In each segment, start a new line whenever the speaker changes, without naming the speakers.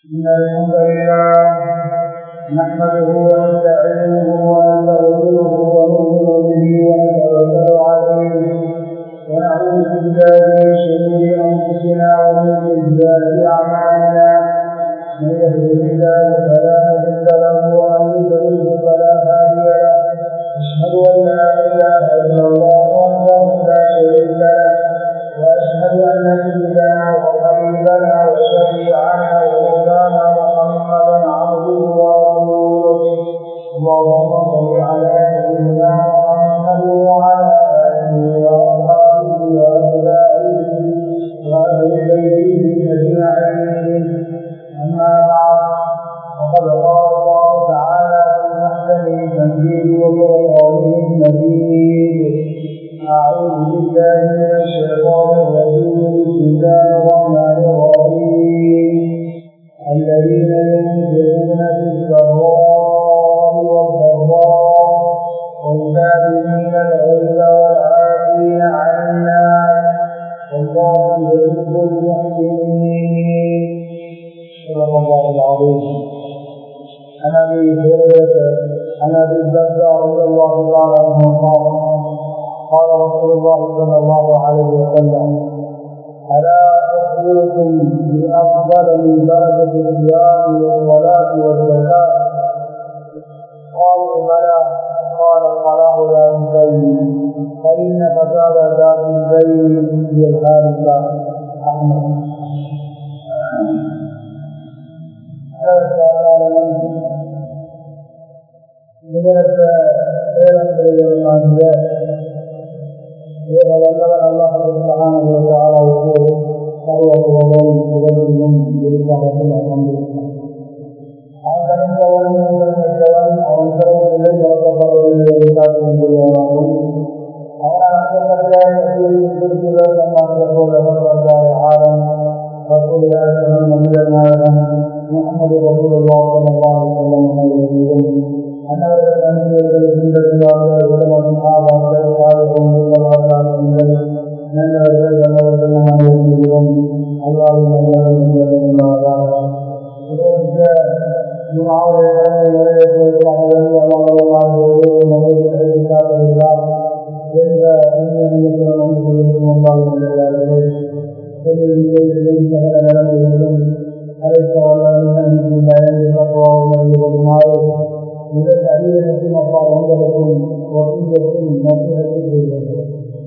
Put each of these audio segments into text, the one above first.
إن الحمد لله نحمده ونستعينه ونستغفره ونؤمن به ونتوكل عليه ونعوذ بالله من شرور أنفسنا ومن سيئات أعمالنا من يهده الله فلا مضل له ومن يضلل فلا هادي له أشهد أن لا إله إلا الله وحده لا شريك له وأشهد أن سيدنا وحبيبنا وشفيعنا ومولانا محمدا عبده ورسوله اللهم صل على سيدنا محمد وعلى آله وأصحابه وأتباعه وأهل بيته أجمعين أما بعد فقد قال الله تعالى في محكم تنزيل وقرآنه المجيد أعوذ بالله من الشيطان الرجيم بسم الله الرحمن الرحيم الذين ينفقون في السراء والضراء والكاظمين الغيظ والعافين عن الناس والله يحب المحسنين صدق الله العظيم عن ابي هريره عن ابي الدرداء رضي الله تعالى عنه قال قال رسول الله صلى الله عليه وسلم ألا أخبركم بأفضل من درجة الصيام والصلاة والزكاة قالوا بلى قال الصلاة ذات البين فإن فساد ذات البين هي الحادثة أحمد இதற்கு சேலம் செய்வதற்காக ஏக வல்லவர் அல்லாஹுக்கு சர்வபோதும் உதவியும் இருப்பதற்கு அமர்ந்திருக்கிறார் அவன் தனித்தவன் மிக்கவன் அவன் சிறப்பிலே வளர்க்கப்படுவதில்லை எதிர்பார்த்து கொண்டுள்ளவனாகும் அவனால் அங்கப்பட்ட திருச்சிவர் நம்மால் ஆரம் ரசூலுல்லாஹி நபிகள் நாயகம் முகமது ரசூலுல்லாஹி ஸல்லல்லாஹு அலைஹி வஸல்லம் மீதும் அன்னவர்கள் நன்றியவர்களை பின்பற்றுவார்கள் உலகம் ஆவார்கள் சாதகம் உள்ளவர்கள் நல்லவர்கள் நல்லவர்கள் அனைவரும் அல்லாவின் நல்லவர்கள் முதல் அறிவதற்கும் அப்பா உங்களுக்கும் வசூலுக்கும் மத்தியத்தில் செய்கிறது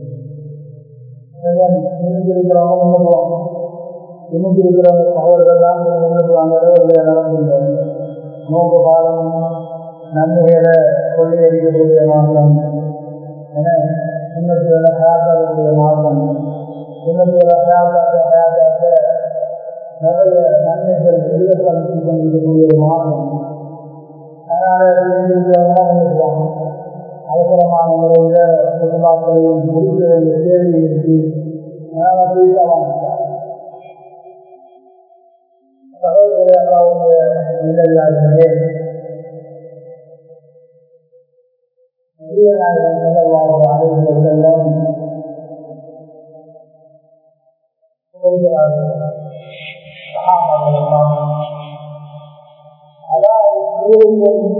இருக்கிறவங்க இன்னைக்கு இருக்கிற சகோதரர்கள்லாம் முன்னுக்கு வாங்குறது நடந்துள்ள நோக்கு காலம் நன்மைகளை கொள்ளையடிக்கக்கூடிய மாதம் என சுண்ணத்துகளை ஹயாத்தாக்கக்கூடிய மாதம் சுண்ணத்துகளை ஹயாத்தாக்க ஹயாத்தாக்க நிறைய நன்மைகள் செல்வத்தை கொண்டிருக்கக்கூடிய ஒரு மாதம் அதனால அவசரமான முறையில் குடும்பாக்களையும் முடிக்க வேண்டிய தேவை இருக்கு அதனால புரிதலாம் சகோதரர்களே அல்லாவுடைய நிலையாளர்களே நாயகன் செல்லவாக அனைவர்களெல்லாம் அதாவது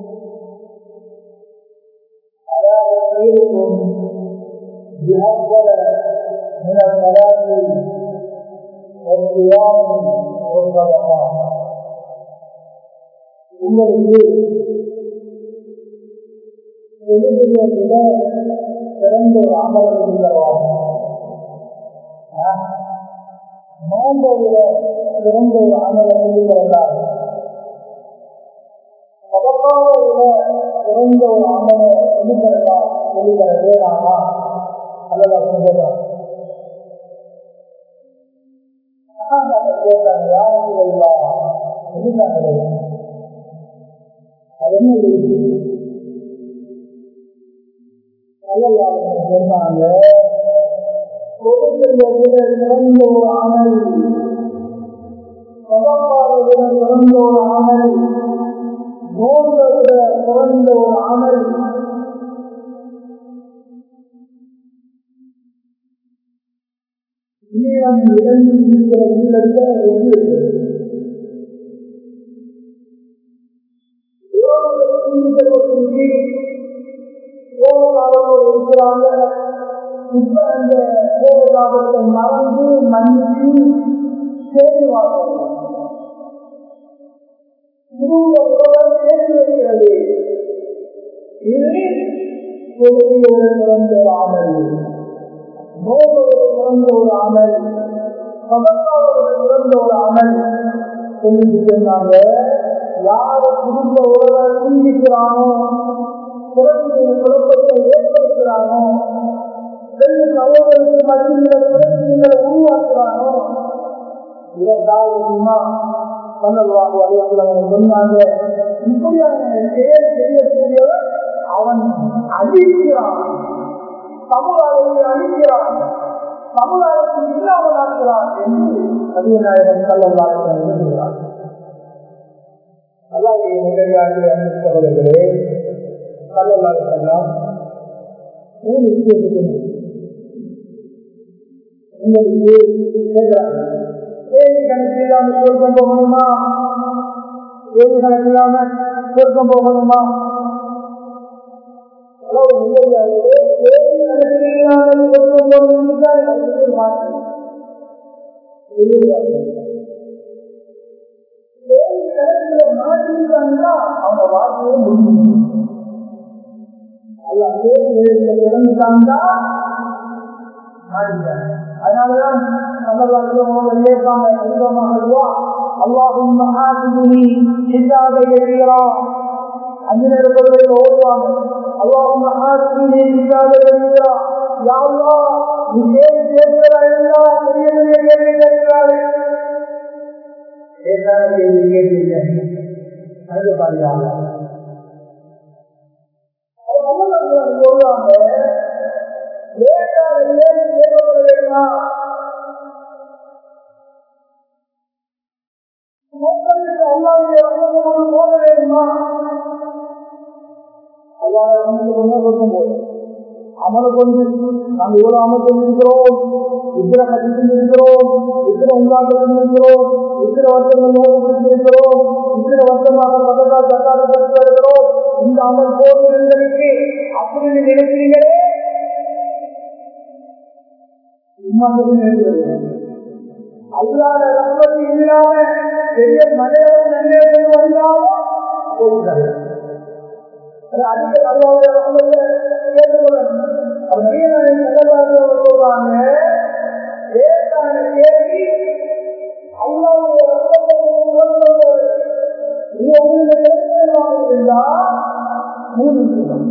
خيركم بأفضل من الصلاة والصيام والصدقات உங்களுக்கு தொழுகையை விட சிறந்த ஒரு அமலம் உள்ளவாக நோன்பை விட சிறந்த ஒரு அமலம் உள்ளதாக சதக்காவை விட சிறந்த ஒரு அமல எதிர்க்கிறதா சொல்லுகிற வேணாமா அல்லது செஞ்சதா கேட்டாங்க யாருக்கு வைவா எதிர்த்தாங்க அது என்ன சொன்னாங்க கொடுக்கிற விட சிறந்த ஒரு அமல் சதக்காவை விட சிறந்த ஒரு அமல் நோன்பை விட சிறந்த ஒரு அமல் ஈரம் இறங்கி இருக்கிற உள்ளத்தை எப்படி கொடுக்குறாங்க இப்ப அந்த கோபத்தை மறந்து மன்னிச்சு சேர்ந்து வாழ்க்கை சேர்த்து வைக்கிறது இது ஒரு சிறந்த ஒரு அமல் நோயோடு சிறந்த ஒரு அமல் சதத்தாவோடு சிறந்த ஒரு அமல் சொல்லிட்டு சொன்னாங்க யாரு குடும்ப உறவை சிந்திக்கிறானோ குழந்தைய குழப்பத்தை ஏற்படுத்துகிறானோ ரெண்டு சகோதரருக்கு மத்தியில் பிரச்சனைகளை உருவாக்குறானோ இரண்டாவது தெரியுமா சொல்லலாம் அலுவலகம் சொன்னாங்க இப்படியான செயல் செய்யக்கூடியவர் அவன் அழிக்கிறான் சமுதாயத்தை அழிக்கிறான் சமுதாயத்தை இல்லாமலாக்குகிறான் என்று நபிநாயகன் சொல்லலாம் எழுதுகிறார் அல்லாவுடைய நிகழ்ச்சியாகிய சகோதரர்களே சொல்லலாம் சொல்லாம் மூணு விஷயத்துக்கு உங்களுக்கு கேட்கிறாங்க ஏழு கணக்கு இல்லாம சொர்க்கம் போகணுமா ஏழு கணக்கு இல்லாம சொர்க்கம் போகணுமா அவங்க வாழ்க்கையை முடியும் அல்ல இறந்துட்டாங்க அதனாலதான் வெளியேற்றாங்க அதிகமாக அல்லாஹும் மகாசினி இல்லாத எழுகிறா அஞ்சு நேரத்தில் ஓடுவாங்க அல்லாஹும் மகாசினி இல்லாத எழுகிறா யாவா நீ கேள்வி கேட்கிறா இல்லா பெரிய பெரிய கேள்வி கேட்கிறாரு கேட்டான கேள்வி கேட்கிறீங்க அது பாருங்க சொல்றாங்க அல்லாவுடைய போக வேண்டுமா அல்லாத இருக்கும் போது அமலை கொண்டு நாம் இவ்வளவு அமல் கொண்டிருக்கிறோம் இத்தனை கட்டிட்டு இருக்கிறோம் இத்தனை உண்டாக்குறது இருக்கிறோம் இத்தனை வருஷங்கள் நோக்கு இருக்கிறோம் இத்தனை வருஷமாக பதக்கா தக்காத இருக்கிறோம் இந்த அமல் போடுவதற்கு அப்படி நினைக்கிறீங்களே அல்லாத ரப்பத்தி இல்லாம பெரிய மலையாளம் நன்மைகள் வந்தாலும் அதிக அல்லாவுடைய ரப்பத்தை கேட்டுக்கொள்ளணும் சொல்றாங்க ஏற்கான கேள்வி அல்லாவுடைய இருந்தா மூணு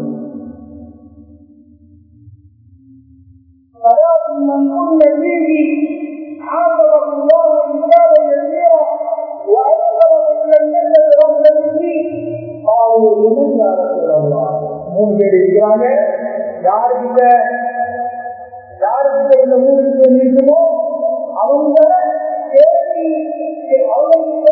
من كل فيه حافظه الله كتابا يسيرا واكثر من الجنه برحمته قالوا لمن يا رسول الله மூணு பேர் இருக்கிறாங்க யாருக்கிட்ட யாருக்கிட்ட இந்த மூணு பேர் இருக்குமோ அவங்க கேள்வி அவங்க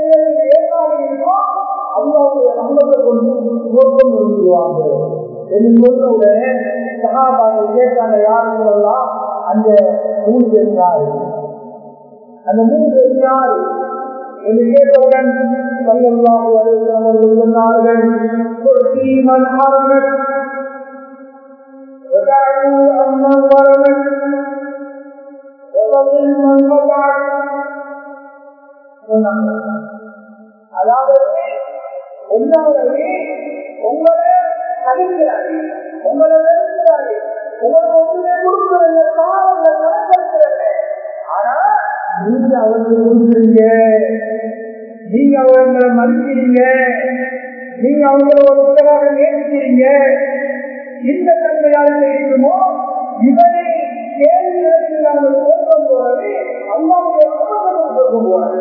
அல்லாவுடைய நம்பத்தை கொண்டு நோக்கம் விரும்புவாங்க என்று சொன்னவுடனே சகாபாக்கள் கேட்டாங்க யாருங்களெல்லாம் அந்த மூணு பேர் யாரு அந்த மூணு பேர் யாரு என்று கேட்டவுடன் சல்லல்லாஹு அலைஹி வஸல்லம் சொன்னார்கள் மன் ஹரமத் وجعلوا أما ظلمت وظلم من وضعت அதாவது ஒன்றாவது உங்களை தடுக்கிறாரு உங்களை வெறுக்கிறாரு உங்களுக்கு ஒன்றுமே கொடுக்கிறது காலங்கள் நடக்கிறது ஆனா நீங்க அவர்களை கொடுக்குறீங்க நீங்க அவங்களை மதிக்கிறீங்க நீங்க அவங்களை ஒரு உத்தரவாக நேசிக்கிறீங்க இந்த தன்மையால் இருக்குமோ இவனை கேள்வி இல்லாமல் தோற்றம் போறது அம்மாவுடைய தோற்றம் போறது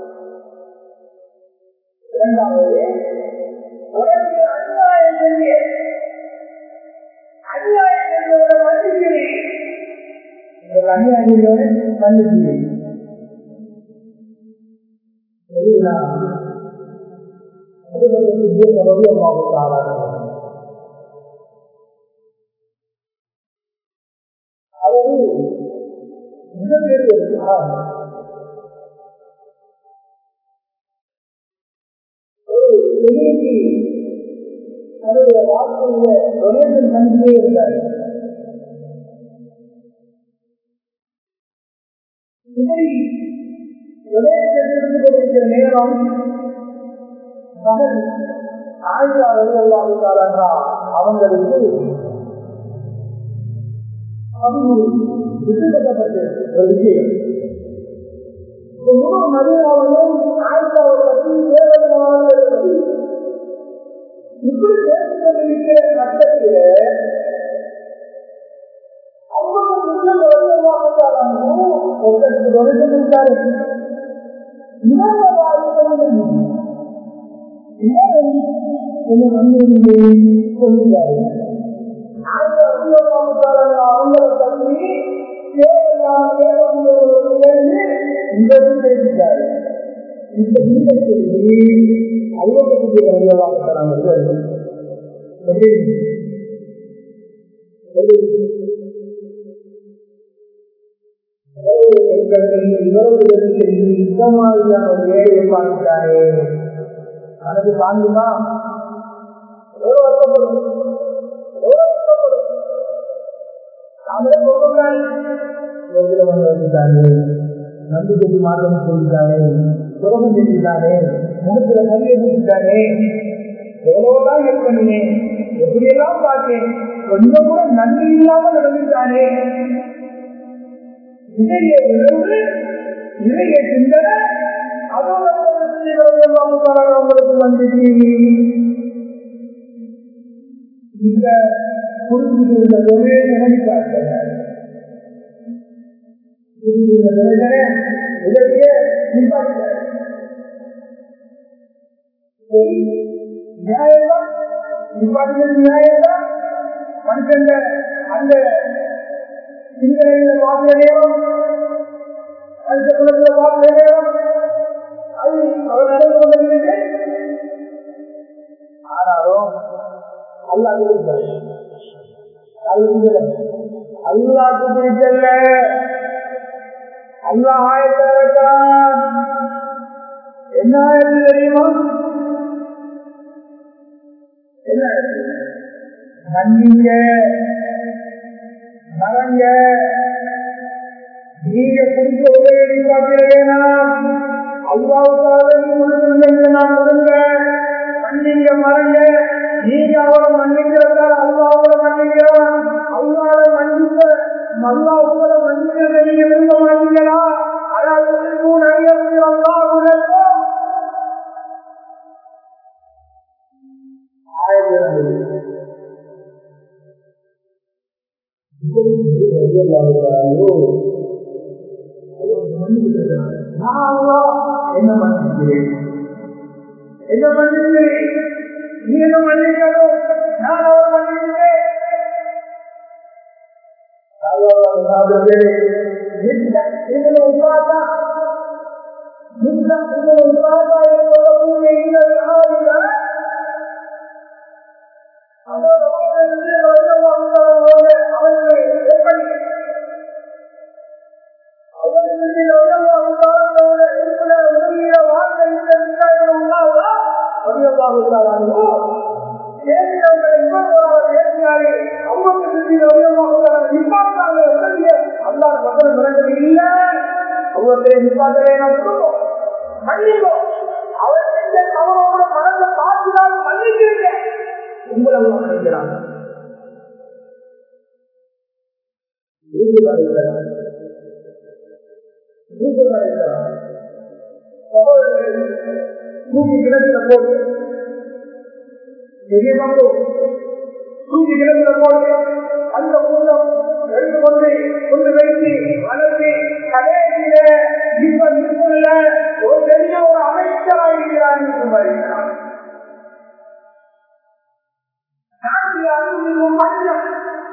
இரண்டாவது உனக்கு அநியாயம் செய்ய அநியாயம் என்பதை மன்னிக்கிறேன் அநியாயம் மன்னிக்கிறேன் அதாவது மிகப்பெரிய இன்னைக்கு தன்னுடைய வாழ்க்கையில டொனேஷன் பண்ணிட்டே இருந்தார் இப்படி விளையாட்டு கொண்டிருக்கிற நேரம் மகன் ஆயிரா வெளியல்லாவிட்டாரா அவங்களுக்கு விட்டுக்கப்பட்ட ஒரு விஷயம் முழு மதியாவதும் ஆயிரத்தாவை பற்றி தேவையான இப்படி பேசிக் கொண்டிருக்கிற கட்டத்தில் அவங்களை பற்றி இந்த பேசிட்டாரு இந்த இந்த செய்தி ஐரோப்பிய அறிவாக நாங்கள் இந்த மாதிரியான ஒரு வேலையை பார்த்துட்டாரு மனது தாங்குமா எவ்வளவு வருத்தப்படும் எவ்வளவு வருத்தப்படும் நாமளே சொல்லுங்கள் வந்துட்டாரு நம்பிக்கைக்கு மாற்றம் சொல்லிட்டாரு சுரகம் செஞ்சுட்டாரு முகத்துல கையை வச்சுட்டாரு எவ்வளவுதான் ஹெல்ப் பண்ணினேன் எப்படியெல்லாம் பார்த்தேன் கொஞ்சம் கூட நன்றி இல்லாம நடந்துட்டானே இதைய உணர்வு இதைய சிந்தனை அதோட உங்களுக்கு வந்துச்சு இந்த குறிப்பிட்ட ஒரே நினைக்காக உதவிய நிப்பாட்டுகிறார் நியாயம்தான் நிப்பாட்டுகிறது நியாயம்தான் மனுஷன் அந்த சிந்தனைகளை பார்க்கிற நேரம் மனுஷ குலத்தில் பார்க்கிற நேரம் அது அவர் நடந்து கொண்டிருக்கிறது ஆனாலும் அல்லாது அல்லாக்கு பிடிச்சல்ல அல்லாஹ் ஆயத்தான் என்ன ஆயத்து தெரியுமா என்ன மன்னிங்க மறங்க நீங்க கொடுத்த உதவி பார்க்கிற வேணாம் அல்லாவுக்காக கொடுத்துருங்க நான் கொடுங்க மன்னிங்க மறங்க நீங்க அவரை மன்னிக்கிறதால அல்லாவோட மன்னிக்கிறான் அல்லாத மன்னிக்க அல்லா உங்களை மன்னிக்கிறத நீங்க விரும்ப மாட்டீங்களா அதாவது மூணு அறியப்படி அல்லா உலகம் என்ன மன்னிக்கிறேன் என்ன மன்னிக்கிறேன் நீ என்ன மன்னிக்கணும் நான் அவர் மன்னிக்கிறேன் ಇದನ್ನು ಉಪವಾಸ ಇದನ್ನು ಉಪವಾಸ ಇಟ್ಟುಕೊಳ್ಳக்கூடிய ಇನ್ನೊಂದು ನಾವಿಲ್ಲ அவர்களை எப்படி அவர்களுடைய உதவிய வார்த்தை உங்களை மன்னிக்கிறாங்க தூக்கி கிணத்துல போட்டு பெரிய மம்பு தூக்கி கிணத்துல போட்டு அந்த கூட்டம் எடுத்து கொண்டு கொண்டு வைத்து வளர்த்து கடைசியில இப்ப நிற்குள்ள ஒரு பெரிய ஒரு அமைச்சராக இருக்கிறார் என்று வருகிறார் மனிதன்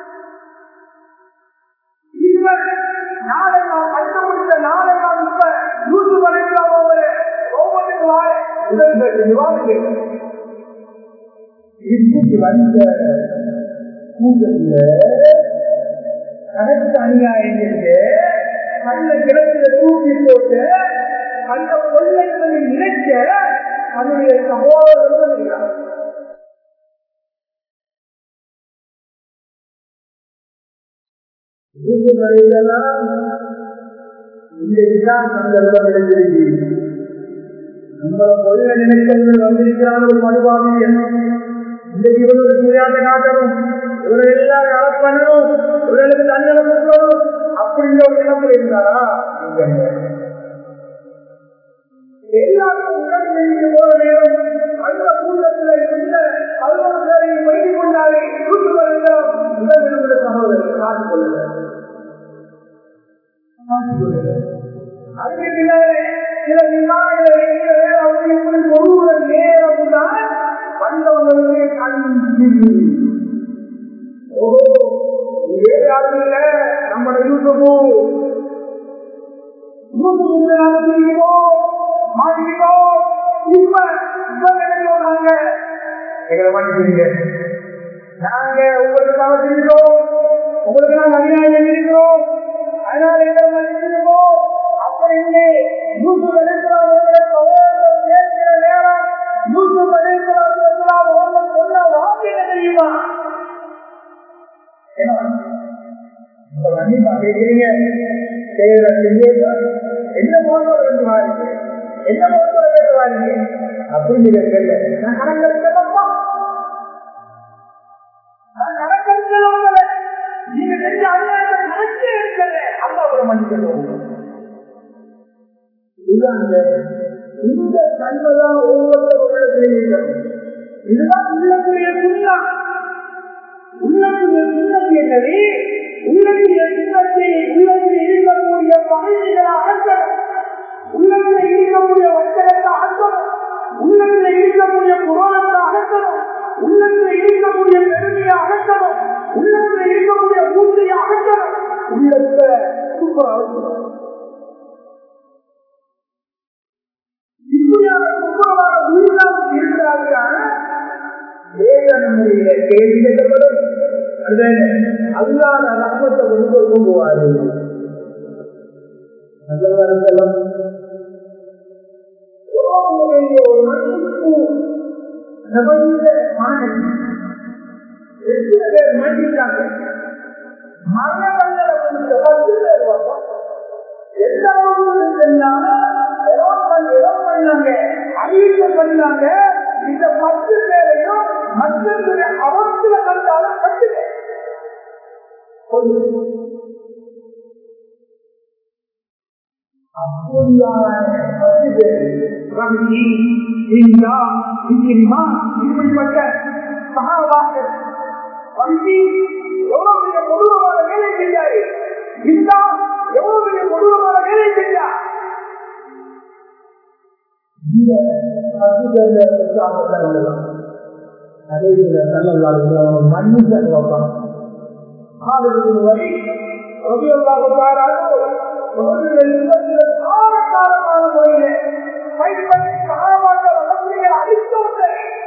இவர் நாளை நாம் கஷ்டப்படுத்த நாளை நாம் இப்ப நூற்று வரைக்கும் ஒவ்வொரு ஒவ்வொருக்கு வாழ உடல்கள் விவாதிக்க இப்படி வந்த கூட்டத்தில் கணக்கு அநியாயங்களுக்கு கண்ண கிடத்துல தூக்கி போட்டு அந்த கொள்ளைகளை நினைக்க அதனுடைய சகோதரர்கள் இருக்கிறார் இன்றைக்குதான் சந்தர்ப்பம் கிடைச்சிருக்கு நம்மள பொருளை நினைக்கிறது வந்திருக்கிறான் ஒரு மனுபாவி இன்றைக்கு இவர்களுக்கு முடியாத காட்டணும் இவரை எல்லாரும் அரெஸ்ட் பண்ணணும் இவர்களுக்கு தண்டனை கொடுக்கணும் அப்படிங்கிற ஒரு நிலைமை இருந்தாரா எல்லாருக்கும் உடனடியாக போற நேரம் அந்த கூட்டத்தில் இருந்த அறுபது பேரை வைத்துக் கொண்டாலே கூட்டு வருகிறோம் உடனடியாக சகோதரர் காட்டிக் கொள்ளுங்கள் அதுக்கு சில சில விமானங்களை ஒருவர் நேரம் தான் வந்தவர்களுக்கு கல்வி ஓஹோ வேறு யாரும் இல்ல நம்மளோட யூசுபு யூசுபு நாம செய்கிறோம் மாறிக்கிறோம் இப்ப இப்ப நினைக்கிறோம் நாங்க எங்களை மாட்டிக்கிறீங்க நாங்க உங்களுக்காக செஞ்சிட்டோம் உங்களுக்கு நாங்க அநியாயம் இருக்கிறோம் அதனால எங்களை மன்னிச்சிருக்கோம் அப்படி இல்லை யூசுப் அலிஸ்லாமுடைய சகோதரர் கேட்கிற நேரம் யூசுப் அலிஸ்லாம் அவங்க சொன்ன வாக்கு என்ன தெரியுமா கேட்கிறீங்க என்ன மோசம் ரெண்டு வாரிங்க என்ன மோசம் ரெண்டு வாரிங்க அப்படின்னு கேட்கல நான் கணக்கெடுக்கலப்பா நான் கணக்கெடுக்கல நீங்க செஞ்ச அநியாயத்தை கணக்கே எடுக்கல அப்பா அப்புறம் மன்னிக்கணும் இந்த தன்மைதான் ஒவ்வொருத்தரும் இதுதான் உள்ளத்துடைய சுண்ணா உள்ளத்துடைய சுண்ணத்து என்னது உள்ளத்துடைய சுண்ணத்தை உள்ளத்தில் இருக்கக்கூடிய பகுதிகளை அகற்றணும் உள்ளத்தில் இருக்கக்கூடிய வச்சகத்தை அகற்றணும் உள்ளத்தில் இருக்கக்கூடிய புரோணத்தை அகற்றணும் உள்ளத்தில் இருக்கக்கூடிய பெருமையை அகற்றணும் உள்ளத்தில் இருக்கக்கூடிய பூசையை அகற்றணும் உள்ளத்தை சூப்பர் அகற்றணும் இப்படியான சுப்பரமான உயிரினம் இருக்கிறார்கள் வேதனையில கேள்வி கேட்கப்படும் அல்லாத ரகத்தை கொண்டு விரும்புவாரு நல்லவர்களும் ஒரு மண்ணுக்கு நிபந்த மாணவி எத்தனை பேர் மாட்டிருக்காங்க மரணங்களை குறித்த பத்து பேர் பார்ப்போம் எந்த அளவுக்கு பண்ணாங்க அறிவிக்க பண்ணாங்க இந்த பத்து பேரையும் மற்றவர்களுடைய அவத்துல கண்டாலும் கட்டுங்க இப்படிப்பட்ட சகாவாக்கள் வங்கி எவ்வளவு பெரிய கொடூரமான வேலை செய்யாரு இந்த எவ்வளவு பெரிய கொடூரமான வேலை செய்யா இந்த அதே தள்ளலாம் மன்னிச்சு வைப்பான் வரி காலகாலமான முறையில பயன்படுத்தி சகாபாக்க வளர்ச்சிகள் அளித்தோம்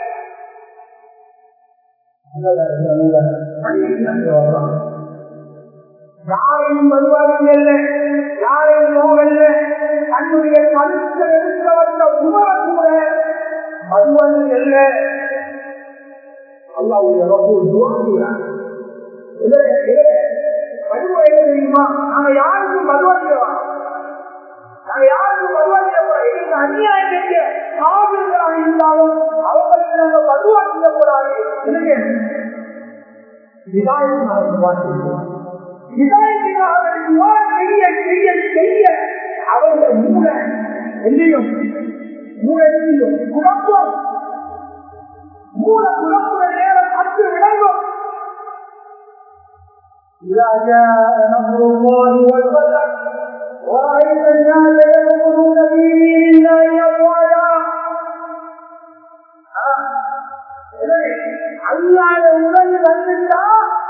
யாரையும் வருவார்கள் யாரையும் நோகல்ல தன்னுடைய கருத்தை எடுக்க வந்த உணர கூட மதுவன் அல்ல அல்லாவுடைய மதுவை தெரியுமா நாங்க யாருக்கும் மதுவா நாங்க யாருக்கும் மதுவா எங்களுக்கு அநியாயம் செய்ய காவிர்களாக இருந்தாலும் அவங்களுக்கு நாங்க மதுவா செய்யக்கூடாது எனக்கு செய்ய செய்ய செய்ய அவருடைய மூல எல்லையும் மூலையும் குழப்பம் மூல குழப்புற நேரம் அத்து விளங்கும் إذا جاء نصر الله والفتح ورأيت الناس يدخلون في دين الله أفواجا அல்லாத உடல் வந்துட்டா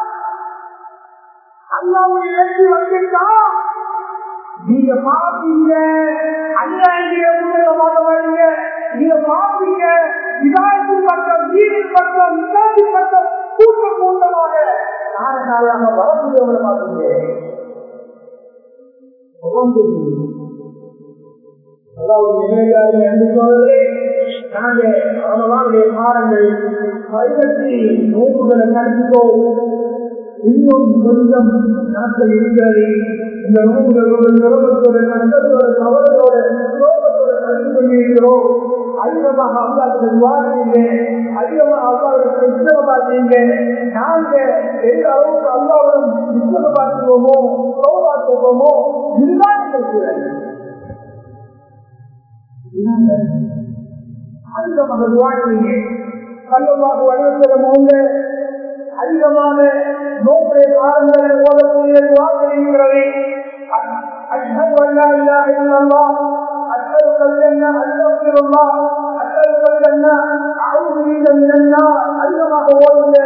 அல்லாவுடைய இலக்கு வந்துட்டா நீங்க பாப்பீங்க அல்லாண்டிய பார்க்க பாருங்க நீங்க பாப்பீங்க இதாயத்தின் பக்கம் வீரின் பக்கம் இதாயத்தின் பக்கம் கூட்டம் கூட்டமாக காரணமாக வரக்கூடியவங்களை பார்ப்பீங்க நாங்க அவனுடைய காலங்கள் பதினெட்டு நோக்குகளை கருத்துக்கோ இன்னும் கொஞ்சம் நாட்கள் இருக்கிறது இந்த நோம்புகளோடு நிலவரத்தோடு கண்டத்தோடு கவலத்தோடு சோகத்தோடு கலந்து கொண்டிருக்கிறோம் அதிகமாக அல்லாவுக்கு துவாரீங்க அதிகமாக அல்லாவுக்கு புத்தகம் பார்த்தீங்க நாங்க எந்த அளவுக்கு அல்லாவுடன் புத்தகம் பார்த்துவோமோ சோபாத்துவோமோ இதுதான் எங்கள் சூழல் அதிகமாக துவாரீங்க கல்லமாக வடிவத்தில் மோங்க அதிகமான நோக்கிய காலங்களை ஓதக்கூடிய துவாக்கள் இருக்கிறது أشهد أن لا إله إلا الله أسألك الجنة أستغفر الله أسألك الجنة أعوذ بك من النار أيما هو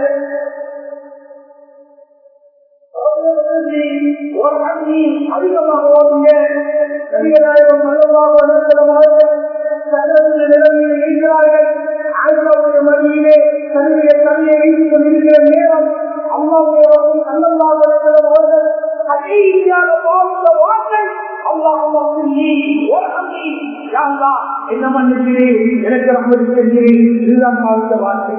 وارحمني அதிகமாக ஓதுங்க நபிகளாயிரம் நல்லமாக வளர்த்தலம் அவர்கள் சட்டத்தில் நிலைமையில் இருக்கிறார்கள் ஆயிரவுடைய மடியிலே தன்னுடைய கல்வியை வைத்துக் கொண்டிருக்கிற நேரம் அம்மாவுடைய நல்லமாக வளர்த்தலம் அவர்கள் கடைசியாக பார்த்த வார்த்தை என்ன மன்னிக்கிறேன் எனக்கு ரம்மதிக்கிறேன் இதுதான் பார்த்த வார்த்தை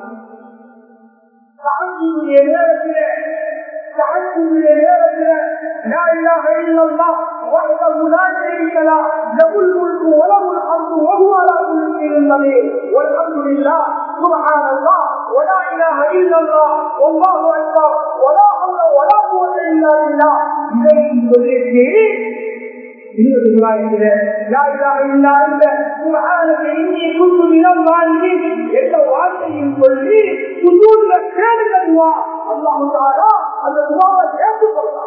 சாந்தியுடைய நேரத்தில் சாந்தியுடைய நேரத்தில் لا إله إلا الله وحده لا شريك له له الملك وله الحمد وهو على كل شيء قدير والحمد لله سبحان الله ولا إله إلا الله والله أكبر ولا حول ولا قوة إلا بالله إليه சொல்லிட்டு இன்னொரு ரிவாயத்தில் லா இலாஹ இல்லா அன்த சுப்ஹானக இன்னி குன்து மினல் ஸாலிமீன் என்ற வார்த்தையும் சொல்லி சுஜூத்ல கேளுங்க துவா அல்லாஹ் தஆலா அந்த துவாவை ஏற்றுக்கொள்றான்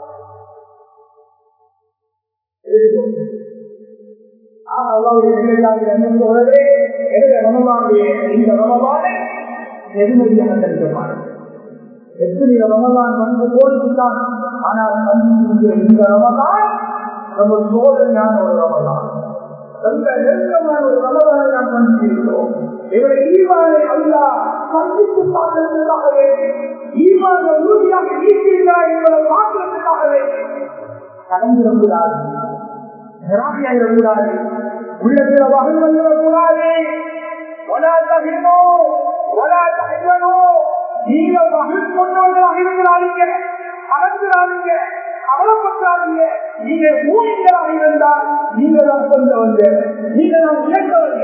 அல்லாவுடைய நிலையாக என்ன சொல்றதே எனது ரமபானுடைய இந்த ரமபானை நெருமதியாக தடுக்கப்பாடு எத்தனை ரமதான் வந்து போட்டுத்தான் ஆனால் வந்து இந்த ரமதான் நம்ம சோதனையான ஒரு ரமதான் ரொம்ப நெருக்கமான ஒரு ரமதானை நாம் பண்ணியிருக்கிறோம் இவரை ஈவானை அல்லா சந்தித்து பார்க்கறதுக்காக வேண்டி ஈவான உறுதியாக நீக்கிறார் என்பதை பார்க்கறதுக்காக வேண்டி கடந்திடக்கூடாது நிராமையாயிடக்கூடாது உள்ளத்தில் வகை வந்துடக்கூடாது ஒலா தகினோ ஒலா தகிவனோ நீங்க வகை கொண்டவர்களாக இருக்கிறாருங்க அகற்கிறாருங்க கவலைப்பட்டாருங்க நீங்க ஊழியர்களாக இருந்தால் நீங்க தான் கொண்டவங்க நீங்க தான் உயர்ந்தவங்க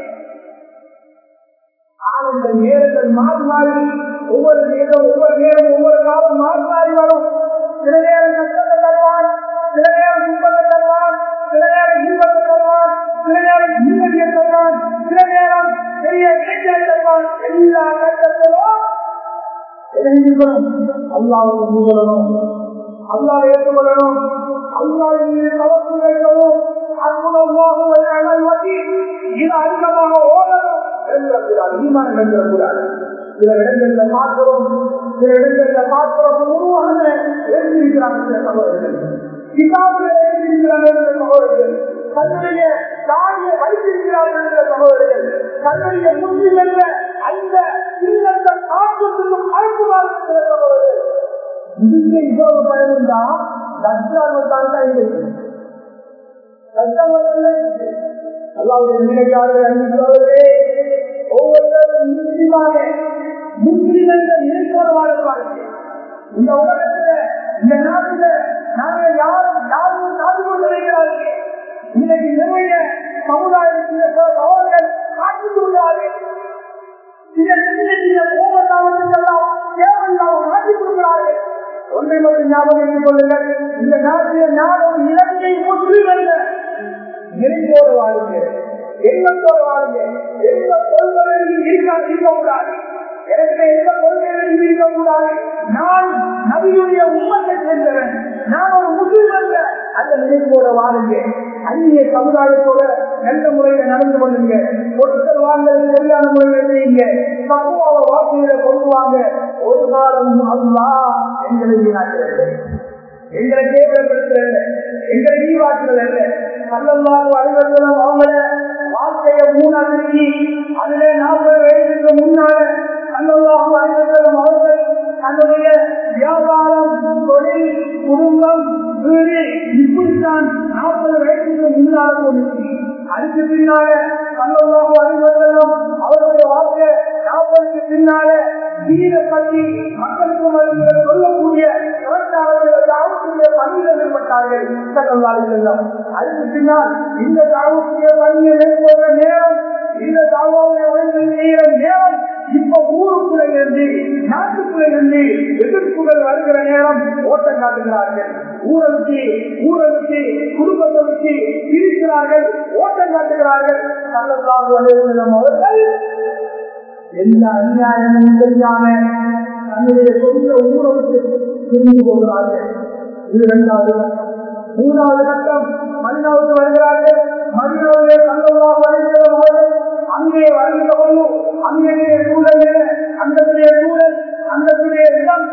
ஆனந்த நேரங்கள் மாறி மாறி ஒவ்வொரு நேரம் ஒவ்வொரு நேரம் ஒவ்வொரு காலம் மாறி மாறி வரும் சில நேரம் கஷ்டத்தை தருவான் சில நேரம் துன்பத்தை தருவான் சில நேரம் இன்பத்தை தருவான் சில நேரம் நிம்மதியை தருவான் சில நேரம் பெரிய இளைஞரை தருவான் எல்லா கட்டத்திலும் அல்லாவுக்கு சொல்லணும் அல்லாவை ஏற்றுக்கொள்ளணும் அல்லாவின் மீது தவறு வைக்கவும் இது அதிகமாக ஓடணும் எழுதக்கூடாது ஈமான் எழுதக்கூடாது சில இடங்கள்ல பார்க்கிறோம் சில இடங்கள்ல பார்க்கிறோம் உருவாக எழுதியிருக்கிறாங்க சில சகோதரர்கள் கிதாபில் எழுதியிருக்கிறார்கள் சில சகோதரர்கள் தன்னுடைய தாயை வைத்திருக்கிறார்கள் என்ற சகோதரர்கள் தன்னுடைய முன்னில் என்ற அந்த இல்லத்தை காப்பதற்கும் அழைப்புமாறு சில சகோதரர்கள் இதுக்கு இவ்வளவு பயன் தான் லட்சாவது தான் தான் இருக்கு அல்லாவுடைய நிலைக்காக அன்புள்ளவர்களே ஒவ்வொருத்தரும் முஸ்லிமாக முஸ்லிம் என்ற நிலைப்போடு வாழ்வார்கள் இந்த உலகத்துல இந்த நாட்டில நாங்கள் யாரும் யாரும் நாடு கொண்டு வைக்கிறார்கள் இன்னைக்கு நிறைய சமுதாயத்தில் சவால்கள் காட்டிக் கொள்கிறார்கள் சில சின்ன சின்ன கோபத்தாவத்துக்கெல்லாம் தேவையில்லாமல் காட்டிக் கொடுக்கிறார்கள் ஒன்றை மட்டும் ஞாபகம் வைத்துக் கொள்ளுங்கள் இந்த நாட்டில் ஞாபகம் இலங்கை முஸ்லிம் அல்ல நெருங்கோடு வாழுங்க எண்ணத்தோடு வாழுங்க எந்த கொள்கையிலும் இருக்க இருக்கக்கூடாது எனக்கு எந்த கொள்கையிலும் இருக்கக்கூடாது நான் நபியுடைய உண்மத்தை சேர்ந்தவன் நான் ஒரு முஸ்லிம் அல்ல அந்த நினைப்போட வாழுங்க அந்நிய சமுதாயத்தோட நல்ல முறையில நடந்து கொள்ளுங்க பொருட்கள் வாங்கல் சரியான முறையில செய்யுங்க சமூக வாக்குகளை கொண்டு வாங்க ஒரு காலம் அல்லா எங்களை வீணாக்கிறது எங்களை கேவலப்படுத்துறது எங்களை நீவாக்குறது அல்ல கல்லல்லாத அறிவர்களும் அவங்கள வாழ்க்கைய மூணா பிரிக்கி அதுல நாற்பது வயதுக்கு முன்னால கல்லல்லாஹு அறிவர்களும் அவர்கள் தன்னுடைய வியாபாரம் தொழில் குடும்பம் வீடு இப்படித்தான் நாற்பது வயதுக்கு முன்னால கொண்டு அதுக்கு பின்னால கல்லல்லாஹு அறிவர்களும் அவருடைய வாழ்க்கை நாற்பதுக்கு பின்னால வீட பற்றி மக்கள் அனைவருக்கும் அறிஞர்கள் சொல்லக்கூடிய இரண்டாவது தாவக்கூடிய பணியில் ஈடுபட்டார்கள் செல்லம் அதுக்கு பின்னால் இந்த தாவக்கூடிய பணியை மேற்கொள்ற நேரம் இந்த தாவாவுடைய உழைப்பை செய்கிற நேரம் இப்ப ஊருக்குள்ள இருந்து நாட்டுக்குள்ள இருந்து எதிர்ப்புகள் வருகிற நேரம் ஓட்டம் காட்டுகிறார்கள் ஊரை வச்சு ஊரை வச்சு குடும்பத்தை வச்சு பிரிக்கிறார்கள் ஓட்டம் காட்டுகிறார்கள் சல்லல்லாஹு அலைஹி வஸல்லம் அவர்கள் எந்த அநியாயமும் செய்யாம தன்னுடைய சொந்த ஊரை விட்டு பிரிந்து போகிறார்கள் இது இரண்டாவது மூணாவது கட்டம் மனிதாவுக்கு வருகிறார்கள் மனிதாவுடைய சந்தோஷமாக வருகிறவர்கள் அங்கே வருகிற பொழுது அங்கே சூழல் அங்கத்துடைய சூழல் அங்கத்துடைய இடம்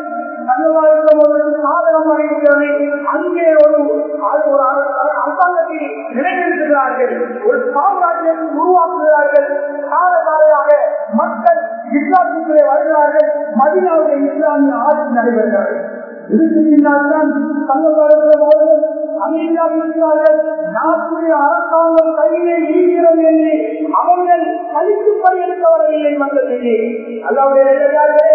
சாதகமாக இருக்கிறது அங்கே ஒரு ஒரு அரசாங்கத்தை நிலைநிறுத்துகிறார்கள் ஒரு சாம்ராஜ்யத்தை உருவாக்குகிறார்கள் காலகாலையாக மக்கள் இஸ்லாத்துக்குள்ளே வருகிறார்கள் மதினாவுடைய இஸ்லாமிய ஆட்சி நடைபெறுகிறார்கள் இதுக்கு பின்னால் தான் சங்கத்தில் அமெரிக்காவிருக்கிறார்கள் நாட்டுடைய அரசாங்கம் கையிலே இருக்கிறது என்று அவர்கள் கழித்து பணியெடுக்க வரவில்லை மக்களுக்கு அல்லாவுடைய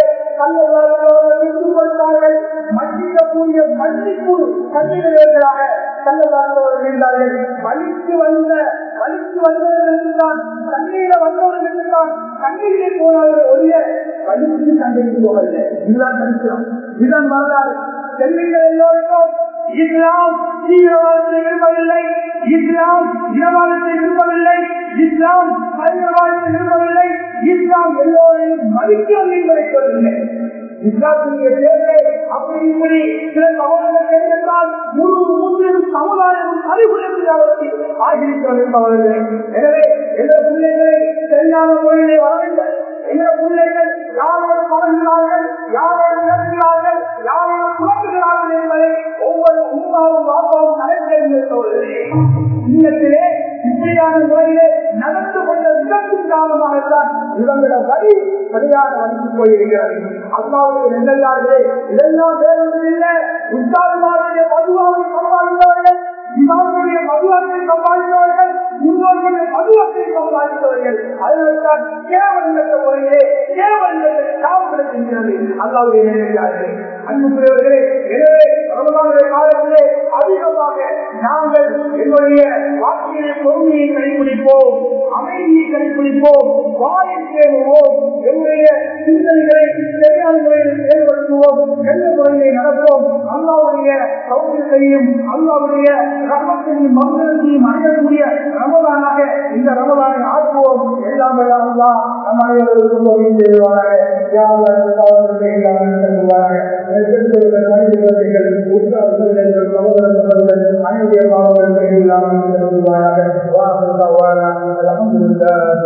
விட்டுப்படுத்தார்கள் மன்னிக்கக்கூடிய மன்னிப்பு கண்ணில் இருக்கிறாங்க கல்லவர்கள் இருந்தார்கள் வலிக்கு வந்த வலிக்கு வந்தவர்களுக்கு தான் கண்ணீர வந்தவர்களுக்கு தான் கண்ணீரிலே போனார்கள் ஒழிய வலிக்கு கண்ணீர் போகவில்லை இதுதான் சரித்திரம் இதுதான் வரலாறு செல்வீங்கள் எல்லோருக்கும் இஸ்லாம் தீவிரவாதத்தை விரும்பவில்லை இஸ்லாம் இனவாதத்தை விரும்பவில்லை இஸ்லாம் பயங்கரவாதத்தை விரும்பவில்லை இஸ்லாம் எல்லோரையும் மதிக்கிறது என்பதை சொல்லவில்லை இஸ்லாத்துடைய தேவை அப்படி இப்படி சில சகோதரர்கள் கேட்டால் முழு முற்றிலும் சமுதாயம் அறிவுறுத்தி ஆகியிருக்கிறது அவர்கள் எனவே எந்த பிள்ளைகளை சரியான முறையிலே வரவில்லை எந்த பிள்ளைகள் யாரோடு பழகிறார்கள் யாரோடு நடக்கிறார்கள் யாரோடு புலம்புகிறார்கள் என்பதை ஒவ்வொரு உமாவும் பாப்பாவும் நடைபெறுகிறது இல்லத்திலே இப்படியான முறையிலே நடந்து கொண்ட விதத்தின் காரணமாகத்தான் இவங்களோட வழி சரியாக வந்து போயிருக்கிறது அல்லாவுடைய நெல்லாளே இதெல்லாம் வேறொன்றில்லை உத்தாரமாருடைய மதுவாவை சம்பாதித்தவர்கள் இமாமுடைய மதுவத்தை சம்பாதித்தவர்கள் முன்னோர்களுடைய மதுவத்தை சம்பாதித்தவர்கள் அதனால்தான் கேவலத்த முறையிலே கேவலத்தை காவல்களை செல்கிறது அல்லாவுடைய நெல்லாளே அன்புக்குரியவர்களே எனவே ரமலானுடைய காலத்திலே அதிகமாக நாங்கள் என்னுடைய வாழ்க்கையை பொறுமையை கடைபிடிப்போம் அமைதியை கடைபிடிப்போம் வாயை சேருவோம் என்னுடைய சிந்தனைகளை சரியான முறையில் செயல்படுத்துவோம் எந்த முறையை நடப்போம் அல்லாவுடைய சௌகரியத்தையும் அல்லாவுடைய ரமத்தையும் மங்களத்தையும் அடையக்கூடிய ரமதானாக இந்த ரமதானை ஆக்குவோம் எல்லாம் அல்லா நம் அனைவருக்கும் உதவி செய்வாராக யாவர்களுக்கு அனைவருடைய பாவங்களுக்கு இல்லாமல்